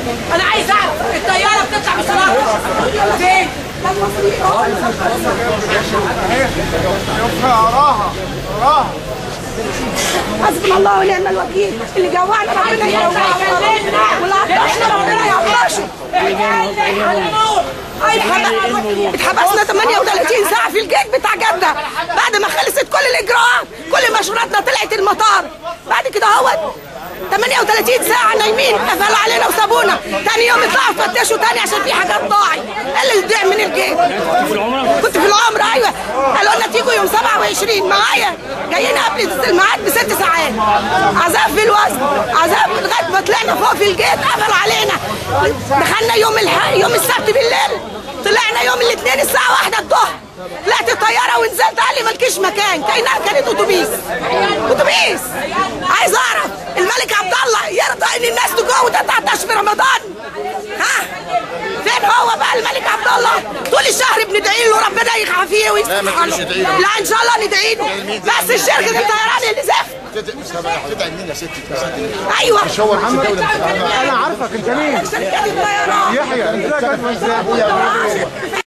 انا عايز اعرف الطياره بتطلع بسرعه فين؟ وراها وراها حسبنا الله ونعم الوكيل اللي جوعنا ربنا يجوعنا واللي عطشنا ربنا يعطشه اتحبسنا 38 ساعة في الجيش بتاع جدة بعد ما خلصت كل الإجراءات كل مشروعاتنا طلعت المطار بعد كده اهوت 38 ساعة نايمين قفلوا علينا وسابونا تاني يوم يطلعوا يفتشوا تاني عشان في حاجات ضاعت اللي ضاع من الجيش كنت في العمر ايوه قالوا لنا تيجوا يوم 27 معايا جايين قبل الميعاد بست ساعات عذاب في الوزن عذاب لغايه ما طلعنا فوق في الجيت قفلوا علينا دخلنا يوم الح... يوم السبت بالليل طلعنا يوم الاثنين الساعه واحدة الظهر طلعت الطياره ونزلت قال لي مالكيش مكان كاينها كانت اتوبيس اتوبيس عايز اعرف الملك عبد الله يرضى ان الناس تجوع وتتعطش في رمضان ها فين هو بقى الملك عبد الله طول الشهر بندعي له ربنا يعافيه لا، ما ويصلح تقوليش له ادعي له. لا ان شاء الله ندعي له بس الشركه الطيران اللي زفت تدعي مين يا ستي ايوه مش هو رئيس الدوله انا عارفك انت مين شركه الطيران يحيى انت كاتبه ازاي